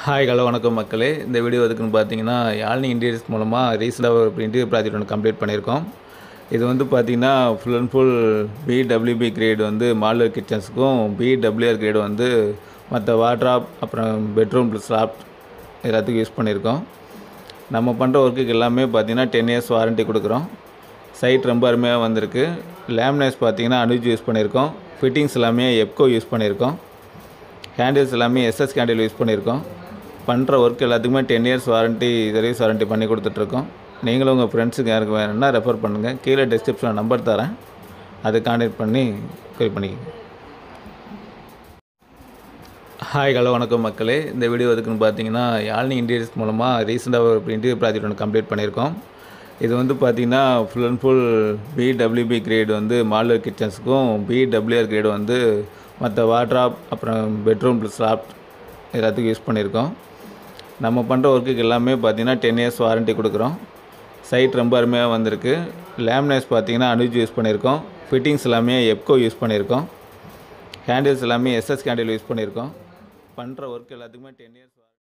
hi hello வணக்கம் மக்களே இந்த வீடியோ எதுக்குன்னு பார்த்தீங்கன்னா யாழ்னி இன்டீரியர்ஸ் மூலமாக ரீசெண்டாக ஒரு இன்டீரியர் ப்ராஜெக்ட் ஒன்று கம்ப்ளீட் பண்ணியிருக்கோம் இது வந்து பார்த்தீங்கன்னா full and full BWP grade வந்து மாடலர் கிச்சன்ஸுக்கும் பிடபிள்யூஆர் கிரேடு வந்து மற்ற வாட்ராப் அப்புறம் பெட்ரூம் ஸ்லாப் எல்லாத்துக்கும் யூஸ் பண்ணியிருக்கோம் நம்ம பண்ணுற ஒர்க்குக்கு எல்லாமே பார்த்தீங்கன்னா டென் இயர்ஸ் வாரண்ட்டி கொடுக்குறோம் சைட் ரொம்ப அருமையாக வந்திருக்கு லேமினேஸ் பார்த்தீங்கன்னா அனுஜ் யூஸ் பண்ணியிருக்கோம் ஃபிட்டிங்ஸ் எல்லாமே எப்கோ யூஸ் பண்ணியிருக்கோம் ஹேண்டில்ஸ் எல்லாமே எஸ்எஸ் கேண்டில் யூஸ் பண்ணியிருக்கோம் பண்ணுற ஒர்க் எல்லாத்துக்குமே ten years warranty service warranty பண்ணி கொடுத்துட்ருக்கோம் நீங்களும் உங்கள் ஃப்ரெண்ட்ஸுக்கு யாருக்கு வேணும்னா ரெஃபர் பண்ணுங்கள் கீழே டிஸ்கிரிப்ஷனில் நம்பர் தரேன் அதை கான்டாக்ட் பண்ணி பே பண்ணிக்கங்க ஹாய் ஹலோ வணக்கம் மக்களே இந்த வீடியோ எதுக்குன்னு பார்த்தீங்கன்னா யாழ்னி இன்டீரியர்ஸ் மூலமாக ரீசெண்டாக ஒரு இன்டீரியர் ப்ராஜெக்ட் ஒன்று கம்ப்ளீட் பண்ணியிருக்கோம் இது வந்து பார்த்தீங்கன்னா full and full BWP grade வந்து மாடலர் கிச்சன்ஸுக்கும் பிடபிள்யூஆர் கிரேடு வந்து மற்ற வாட்ராப் அப்புறம் பெட்ரூம் ஸ்லாப் எல்லாத்துக்கும் யூஸ் பண்ணியிருக்கோம் நம்ம பண்ணுற ஒர்க்குக்கு எல்லாமே பார்த்தீங்கன்னா டென் இயர்ஸ் வாரண்ட்டி கொடுக்குறோம் சைட் ரொம்ப அருமையாக வந்திருக்கு லேமினேஸ் பார்த்தீங்கன்னா அனுஜ் யூஸ் பண்ணியிருக்கோம் ஃபிட்டிங்ஸ் எல்லாமே எப்கோ யூஸ் பண்ணியிருக்கோம் ஹேண்டில்ஸ் எல்லாமே எஸ்எஸ் கேண்டில் யூஸ் பண்ணியிருக்கோம் பண்ணுற ஒர்க் எல்லாத்துக்குமே டென் இயர்ஸ்